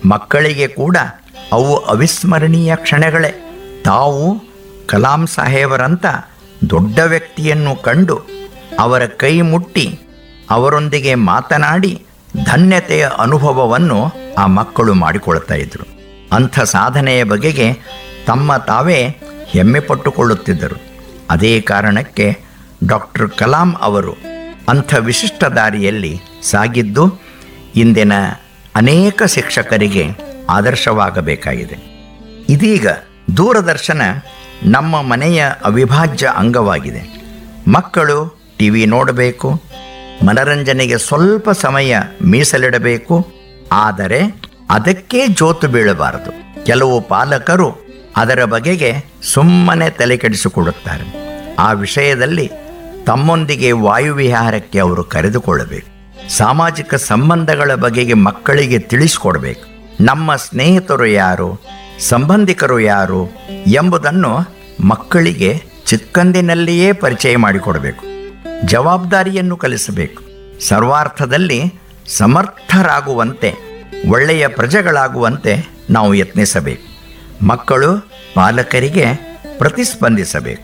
ಮಕ್ಕಳಿಗೆ ಕೂಡ ಅವು ಅವಿಸ್ಮರಣೀಯ ಕ್ಷಣಗಳೇ ತಾವು ಕಲಾಂ ಸಾಹೇಬರಂಥ ದೊಡ್ಡ ವ್ಯಕ್ತಿಯನ್ನು ಕಂಡು ಅವರ ಕೈ ಮುಟ್ಟಿ ಅವರೊಂದಿಗೆ ಮಾತನಾಡಿ ಧನ್ಯತೆಯ ಅನುಭವವನ್ನು ಆ ಮಕ್ಕಳು ಮಾಡಿಕೊಳ್ತಾ ಇದ್ದರು ಅಂಥ ಸಾಧನೆಯ ಬಗೆಗೆ ತಮ್ಮ ತಾವೇ ಹೆಮ್ಮೆ ಪಟ್ಟುಕೊಳ್ಳುತ್ತಿದ್ದರು ಅದೇ ಕಾರಣಕ್ಕೆ ಡಾಕ್ಟರ್ ಕಲಾಂ ಅವರು ಅಂಥ ವಿಶಿಷ್ಟ ದಾರಿಯಲ್ಲಿ ಸಾಗಿದ್ದು ಇಂದಿನ ಅನೇಕ ಶಿಕ್ಷಕರಿಗೆ ಆದರ್ಶವಾಗಬೇಕಾಗಿದೆ ಇದೀಗ ದೂರದರ್ಶನ ನಮ್ಮ ಮನೆಯ ಅವಿಭಾಜ್ಯ ಅಂಗವಾಗಿದೆ ಮಕ್ಕಳು ಟಿ ವಿ ನೋಡಬೇಕು ಮನರಂಜನೆಗೆ ಸ್ವಲ್ಪ ಸಮಯ ಮೀಸಲಿಡಬೇಕು ಆದರೆ ಅದಕ್ಕೆ ಜೋತು ಬೀಳಬಾರದು ಕೆಲವು ಪಾಲಕರು ಅದರ ಬಗೆಗೆ ಸುಮ್ಮನೆ ತಲೆ ಕೆಡಿಸಿಕೊಡುತ್ತಾರೆ ಆ ವಿಷಯದಲ್ಲಿ ತಮ್ಮೊಂದಿಗೆ ವಾಯುವಿಹಾರಕ್ಕೆ ಅವರು ಕರೆದುಕೊಳ್ಳಬೇಕು ಸಾಮಾಜಿಕ ಸಂಬಂಧಗಳ ಬಗೆಗೆ ಮಕ್ಕಳಿಗೆ ತಿಳಿಸಿಕೊಡಬೇಕು ನಮ್ಮ ಸ್ನೇಹಿತರು ಯಾರು ಸಂಬಂಧಿಕರು ಯಾರು ಎಂಬುದನ್ನು ಮಕ್ಕಳಿಗೆ ಚಿಕ್ಕಂದಿನಲ್ಲಿಯೇ ಪರಿಚಯ ಮಾಡಿಕೊಡಬೇಕು ಜವಾಬ್ದಾರಿಯನ್ನು ಕಲಿಸಬೇಕು ಸರ್ವಾರ್ಥದಲ್ಲಿ ಸಮರ್ಥರಾಗುವಂತೆ ಒಳ್ಳೆಯ ಪ್ರಜೆಗಳಾಗುವಂತೆ ನಾವು ಯತ್ನಿಸಬೇಕು ಮಕ್ಕಳು ಪಾಲಕರಿಗೆ ಪ್ರತಿಸ್ಪಂದಿಸಬೇಕು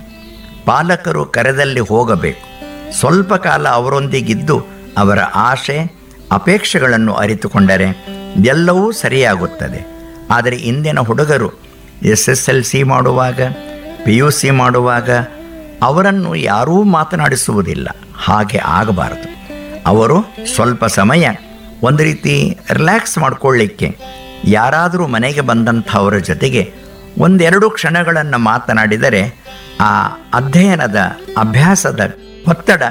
ಪಾಲಕರು ಕರೆದಲ್ಲಿ ಹೋಗಬೇಕು ಸ್ವಲ್ಪ ಕಾಲ ಅವರೊಂದಿಗಿದ್ದು ಅವರ ಆಶೆ ಅಪೇಕ್ಷೆಗಳನ್ನು ಅರಿತುಕೊಂಡರೆ ಎಲ್ಲವೂ ಸರಿಯಾಗುತ್ತದೆ ಆದರೆ ಇಂದಿನ ಹುಡುಗರು ಎಸ್ ಎಸ್ ಎಲ್ ಸಿ ಮಾಡುವಾಗ ಪಿ ಯು ಸಿ ಮಾಡುವಾಗ ಅವರನ್ನು ಯಾರೂ ಮಾತನಾಡಿಸುವುದಿಲ್ಲ ಹಾಗೆ ಆಗಬಾರದು ಅವರು ಸ್ವಲ್ಪ ಸಮಯ ಒಂದು ರೀತಿ ರಿಲ್ಯಾಕ್ಸ್ ಮಾಡಿಕೊಳ್ಳಿಕ್ಕೆ ಯಾರಾದರೂ ಮನೆಗೆ ಬಂದಂಥವರ ಜೊತೆಗೆ ಒಂದೆರಡು ಕ್ಷಣಗಳನ್ನು ಮಾತನಾಡಿದರೆ ಆ ಅಧ್ಯಯನದ ಅಭ್ಯಾಸದ ಒತ್ತಡ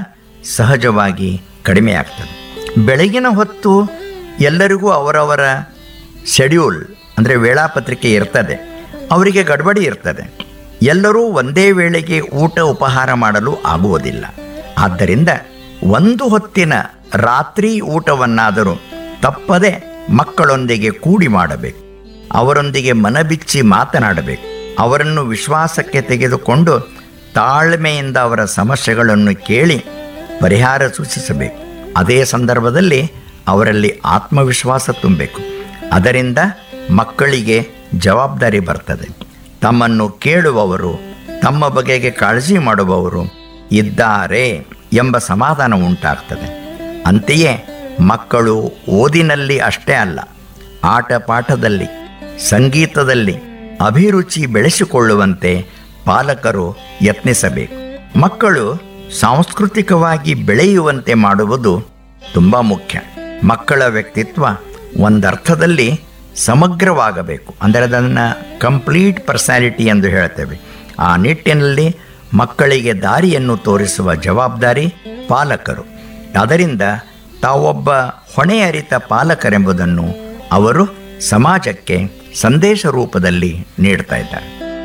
ಸಹಜವಾಗಿ ಕಡಿಮೆ ಆಗ್ತದೆ ಬೆಳಗಿನ ಹೊತ್ತು ಎಲ್ಲರಿಗೂ ಅವರವರ ಶೆಡ್ಯೂಲ್ ಅಂದರೆ ವೇಳಾಪತ್ರಿಕೆ ಇರ್ತದೆ ಅವರಿಗೆ ಗಡ್ಬಡಿ ಇರ್ತದೆ ಎಲ್ಲರೂ ಒಂದೇ ವೇಳೆಗೆ ಊಟ ಉಪಹಾರ ಮಾಡಲು ಆಗುವುದಿಲ್ಲ ಆದ್ದರಿಂದ ಒಂದು ಹೊತ್ತಿನ ರಾತ್ರಿ ಊಟವನ್ನಾದರೂ ತಪ್ಪದೆ ಮಕ್ಕಳೊಂದಿಗೆ ಕೂಡಿ ಮಾಡಬೇಕು ಅವರೊಂದಿಗೆ ಮನಬಿಚ್ಚಿ ಮಾತನಾಡಬೇಕು ಅವರನ್ನು ವಿಶ್ವಾಸಕ್ಕೆ ತೆಗೆದುಕೊಂಡು ತಾಳ್ಮೆಯಿಂದ ಅವರ ಸಮಸ್ಯೆಗಳನ್ನು ಕೇಳಿ ಪರಿಹಾರ ಸೂಚಿಸಬೇಕು ಅದೇ ಸಂದರ್ಭದಲ್ಲಿ ಅವರಲ್ಲಿ ಆತ್ಮವಿಶ್ವಾಸ ತುಂಬಬೇಕು ಅದರಿಂದ ಮಕ್ಕಳಿಗೆ ಜವಾಬ್ದಾರಿ ಬರ್ತದೆ ತಮ್ಮನ್ನು ಕೇಳುವವರು ತಮ್ಮ ಬಗೆಗೆ ಕಾಳಜಿ ಮಾಡುವವರು ಇದ್ದಾರೆ ಎಂಬ ಸಮಾಧಾನ ಉಂಟಾಗ್ತದೆ ಅಂತೆಯೇ ಮಕ್ಕಳು ಓದಿನಲ್ಲಿ ಅಷ್ಟೇ ಅಲ್ಲ ಆಟ ಪಾಠದಲ್ಲಿ ಸಂಗೀತದಲ್ಲಿ ಅಭಿರುಚಿ ಬೆಳೆಸಿಕೊಳ್ಳುವಂತೆ ಪಾಲಕರು ಯತ್ನಿಸಬೇಕು ಮಕ್ಕಳು ಸಾಂಸ್ಕೃತಿಕವಾಗಿ ಬೆಳೆಯುವಂತೆ ಮಾಡುವುದು ತುಂಬ ಮುಖ್ಯ ಮಕ್ಕಳ ವ್ಯಕ್ತಿತ್ವ ಒಂದರ್ಥದಲ್ಲಿ ಸಮಗ್ರವಾಗಬೇಕು ಅಂದರೆ ಅದನ್ನು ಕಂಪ್ಲೀಟ್ ಪರ್ಸನಾಲಿಟಿ ಎಂದು ಹೇಳ್ತೇವೆ ಆ ನಿಟ್ಟಿನಲ್ಲಿ ಮಕ್ಕಳಿಗೆ ದಾರಿಯನ್ನು ತೋರಿಸುವ ಜವಾಬ್ದಾರಿ ಪಾಲಕರು ಅದರಿಂದ ತಾವೊಬ್ಬ ಹೊಣೆ ಅರಿತ ಪಾಲಕರೆಂಬುದನ್ನು ಅವರು ಸಮಾಜಕ್ಕೆ ಸಂದೇಶ ರೂಪದಲ್ಲಿ ನೀಡ್ತಾ ಇದ್ದಾರೆ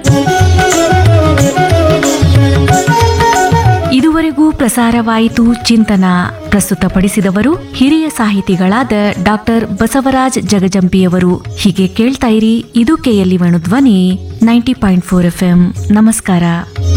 ಇದುವರೆಗೂ ಪ್ರಸಾರವಾಯಿತು ಚಿಂತನ ಪ್ರಸ್ತುತಪಡಿಸಿದವರು ಹಿರಿಯ ಸಾಹಿತಿಗಳಾದ ಡಾಕ್ಟರ್ ಬಸವರಾಜ್ ಜಗಜಂಪಿಯವರು ಹೀಗೆ ಕೇಳ್ತಾ ಇರಿ ಇದು ಕೆಎಲ್ಇ ವೇಣು ಧ್ವನಿ ನೈಂಟಿ ಪಾಯಿಂಟ್ ಫೋರ್ ಎಫ್ ನಮಸ್ಕಾರ